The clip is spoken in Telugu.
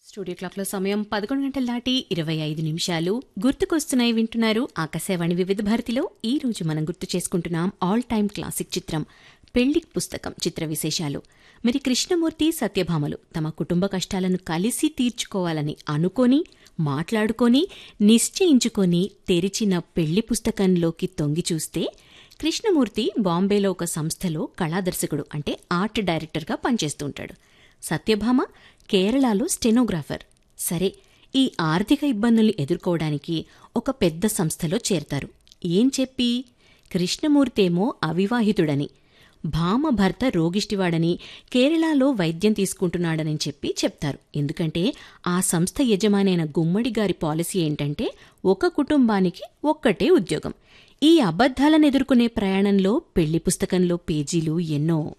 స్టూడియో క్లాక్లో సమయం పదకొండు గంటల దాటి ఇరవై ఐదు నిమిషాలు గుర్తుకొస్తున్నాయి వింటున్నారు ఆకాశవాణి వివిధ భారతిలో ఈ రోజు మనం గుర్తు చేసుకుంటున్నాం ఆల్ టైమ్ క్లాసిక్ చిత్రం పెళ్లి పుస్తకం చిత్ర విశేషాలు మరి కృష్ణమూర్తి సత్యభామలు తమ కుటుంబ కష్టాలను కలిసి తీర్చుకోవాలని అనుకొని మాట్లాడుకొని నిశ్చయించుకొని తెరిచిన పెళ్లి పుస్తకంలోకి తొంగి చూస్తే కృష్ణమూర్తి బాంబేలో ఒక సంస్థలో కళాదర్శకుడు అంటే ఆర్ట్ డైరెక్టర్గా పనిచేస్తూ ఉంటాడు సత్యభామ కేరళలో స్టెనోగ్రాఫర్ సరే ఈ ఆర్థిక ఇబ్బందుల్ని ఎదుర్కోవడానికి ఒక పెద్ద సంస్థలో చేరతారు ఏం చెప్పి కృష్ణమూర్తేమో అవివాహితుడని భామ భర్త రోగిష్టివాడని కేరళలో వైద్యం తీసుకుంటున్నాడని చెప్పి చెప్తారు ఎందుకంటే ఆ సంస్థ యజమానైన గుమ్మడి గారి పాలసీ ఏంటంటే ఒక కుటుంబానికి ఒక్కటే ఉద్యోగం ఈ అబద్ధాలను ఎదుర్కొనే ప్రయాణంలో పెళ్లి పుస్తకంలో పేజీలు ఎన్నో